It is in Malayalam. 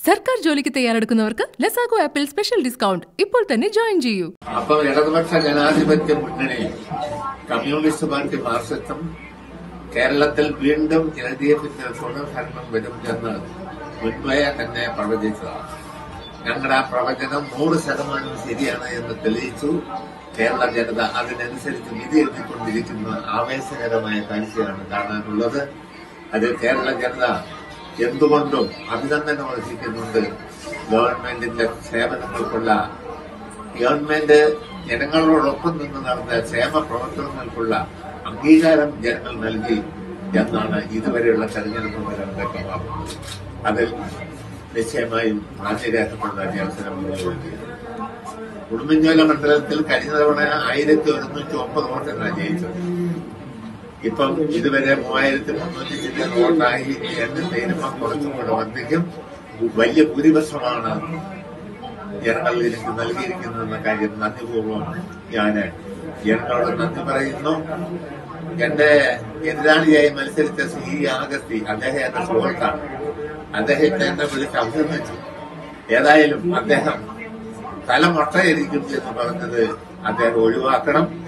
സർക്കാർ ജോലിക്ക് തയ്യാറെടുക്കുന്നവർക്ക് ലസാഗോ ആപ്പിൽ സ്പെഷ്യൽ ഡിസ്കൗണ്ട് ഇപ്പോൾ തന്നെ ജോയിൻ ചെയ്യൂ അപ്പം ഇടതുപക്ഷ ജനാധിപത്യ മുന്നണി കമ്മ്യൂണിസ്റ്റ് പാർട്ടി മാർക്സിസം കേരളത്തിൽ വീണ്ടും എൽ ഡി എഫിന്റെ തുടർഭരണം വരും എന്ന് മുൻപേ തന്നെ പ്രവചിച്ചതാണ് ഞങ്ങളുടെ ആ പ്രവചനം നൂറ് ശതമാനം ശരിയാണ് എന്ന് തെളിയിച്ചു കേരള ജനത അതിനനുസരിച്ച് വിധി എഴുതിക്കൊണ്ടിരിക്കുന്ന ആവേശകരമായ കാഴ്ചയാണ് കാണാനുള്ളത് അത് കേരള ജനത എന്തുകൊണ്ടും അഭിനന്ദനം അർഹിക്കുന്നുണ്ട് ഗവൺമെന്റിന്റെ സേവനങ്ങൾക്കുള്ള ഗവൺമെന്റ് ജനങ്ങളോടൊപ്പം നിന്ന് നടന്ന ക്ഷേമ പ്രവർത്തനങ്ങൾക്കുള്ള അംഗീകാരം ജനങ്ങൾ നൽകി എന്നാണ് ഇതുവരെയുള്ള തെരഞ്ഞെടുപ്പ് ഫലം വ്യക്തമാക്കുന്നത് അതിൽ നിശ്ചയമായും നന്ദി രേഖപ്പെടുന്ന അവസരം ഉടുമ്പൻചോല മണ്ഡലത്തിൽ കഴിഞ്ഞ തവണ ആയിരത്തി ഒരുന്നൂറ്റി ഒമ്പത് വോട്ടിനാണ് ജയിച്ചത് ഇപ്പം ഇതുവരെ മൂവായിരത്തി മുന്നൂറ്റി ചില്ലറ വോട്ടായി എന്ന് തീരുമാനം കുറച്ചും കൂടെ വർദ്ധിക്കും വലിയ ഭൂരിപക്ഷമാണ് ജനങ്ങൾ എനിക്ക് നൽകിയിരിക്കുന്ന കാര്യം നന്ദിപൂർവ്വം ഞാൻ ജനങ്ങളോട് നന്ദി പറയുന്നു എന്റെ എതിരാളിയായി മത്സരിച്ച ശ്രീ ആഗസ്തി അദ്ദേഹം എന്റെ സുഹൃത്താണ് അദ്ദേഹത്തെ എന്നെ വിളിച്ച് അഭിനന്ദിച്ചു ഏതായാലും അദ്ദേഹം തല മൊട്ടയിരിക്കും എന്ന് പറഞ്ഞത് അദ്ദേഹം ഒഴിവാക്കണം